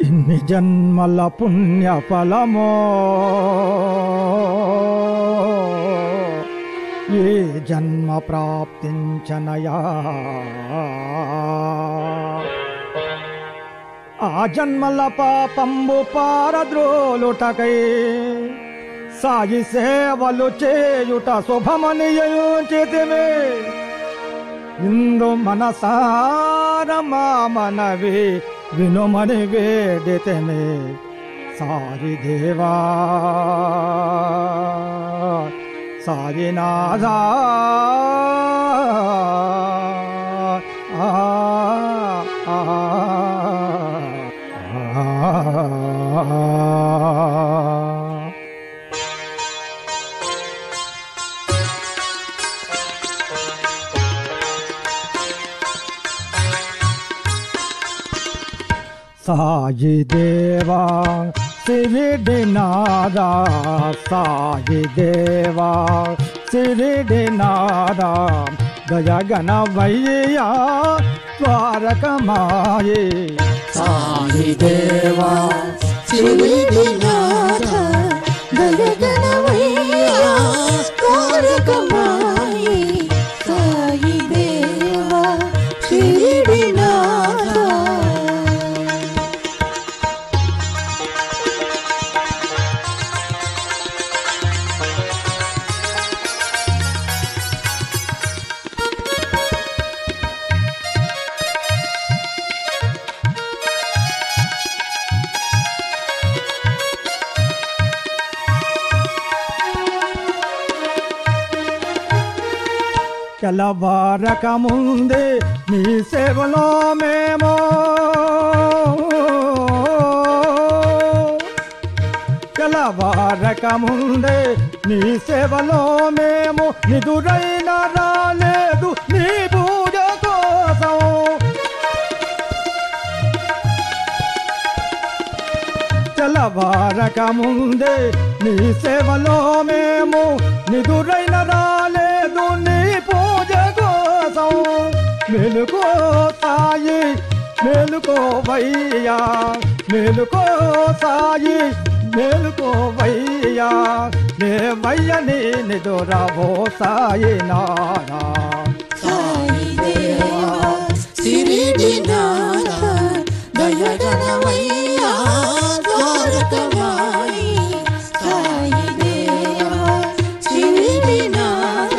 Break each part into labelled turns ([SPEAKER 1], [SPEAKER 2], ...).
[SPEAKER 1] ఇన్ని జన్మల పుణ్య ఫలమో ఏ జన్మ ప్రాప్తించనయా ఆ జన్మల పాపంబు పారద్రోలుటకై సాయి సేవలు చేయుట శుభమని యోచితిమే ఇందు మనసార మా మనవి వినుమని వేడితమే సారి దేవా సాయినాథా ఆ, ఆ, ఆ. సాయి దేవా సిరిడి నాదా సాయి దేవా సిరిడి నాదా దయగణవయ్యా ద్వారకమాయే
[SPEAKER 2] సాయి దేవా సిరిదినాథ దయగణవయ్యా ద్వారకమాయి సాయి దేవా సిరిదినాథ
[SPEAKER 1] తెల్లవారక ముందే నీ సేవలో మేము తెల్లవారక ముందే నీ సేవలో మేము నిదురైన రాలేదు నీ పూజ కోసం తెల్లవారక ముందే నీ సేవలో మేము నిదురైన రాలేదు నీ పూజ కోసం మెలుకో సాయి మేలుకోవయ్యా మేలుకో సాయి మేలుకోవయ్యా లేవయ్య నీ నిదురవో సాయి నారా
[SPEAKER 2] సాయి దేవా సిరిదినాథ దయగణవయ్యా ద్వారకమాయి సాయి దేవా సిరిదినాథ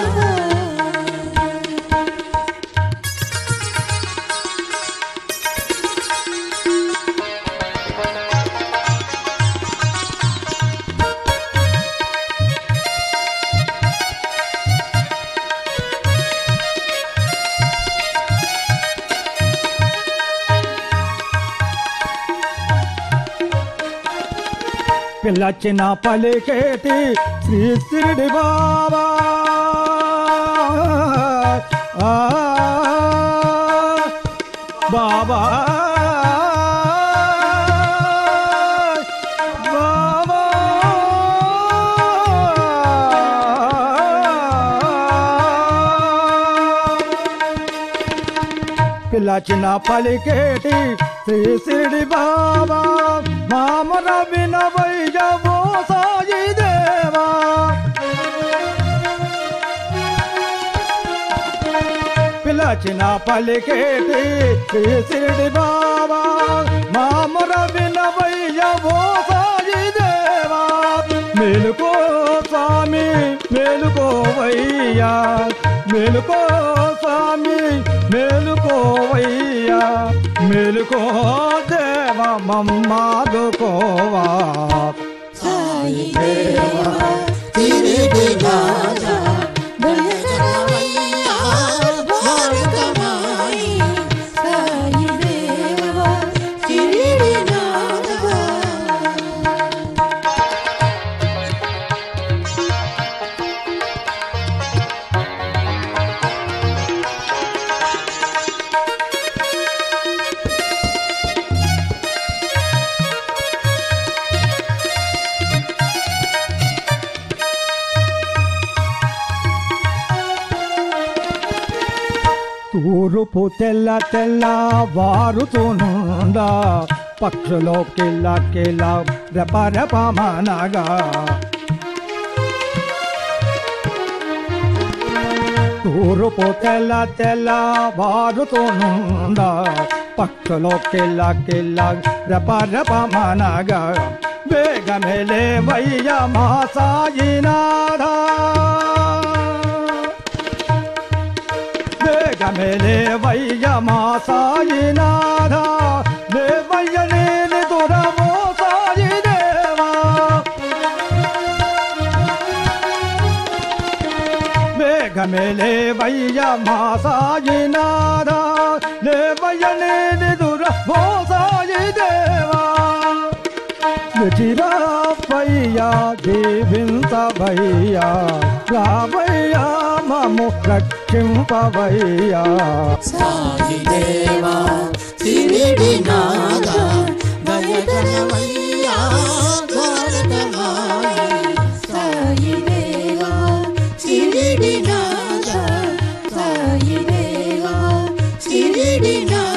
[SPEAKER 1] పిల్లచిన పలికేటి శ్రీ శిరిడి బాబా ఆ, బాబా బాబా పిల్లచిన పలికేటి శ్రీ శిరిడి బాబా మామర వినవయ్యవో సాయి దేవా పిలచిన పలికేటి శ్రీ శిరిడి బాబా మామర వినవయ్యవో సాయి దేవా మేలుకో స్వామి మేలుకోవయ్యా మేలుకో స్వామి మేలుకోవయ్యా మేలుకో దేవ మమ్మాదుకోవా
[SPEAKER 2] సాయి దేవా సిరిదినాథ దయగణవయ్యా ద్వారకమాయి సాయి దేవా సిరిదినాథ
[SPEAKER 1] తూరుపు తెల్ల తెల్ల వారుతునుండా పక్షులో కిల్ల కిల్ల రెప రెప మనగా తూరుపు తెల్ల తెల్ల వారుతోనుండ పక్షులో కిల్ల కిల్ల రెప రెప మనగా వేగమేలే వయ్య మా సాయినాథా వేగమేలే వయ్య మా సాయినాథ దేవయ్య నేను దురమో సాయి దేవా వేగమేలే వయ్య మా సాయినాథ దేవయ్య నేను దురమో సాయి దేవా చిరాపయ్యా జీవించవయ్యా రావయ్యా మము రక్షింపవయ్యా
[SPEAKER 2] సాయి దేవా సిరిడి నాద దయగనవయ్యా భారతమాయి సాయి దేవా సిరిడి నాద సాయి దేవా సిరిడి నాద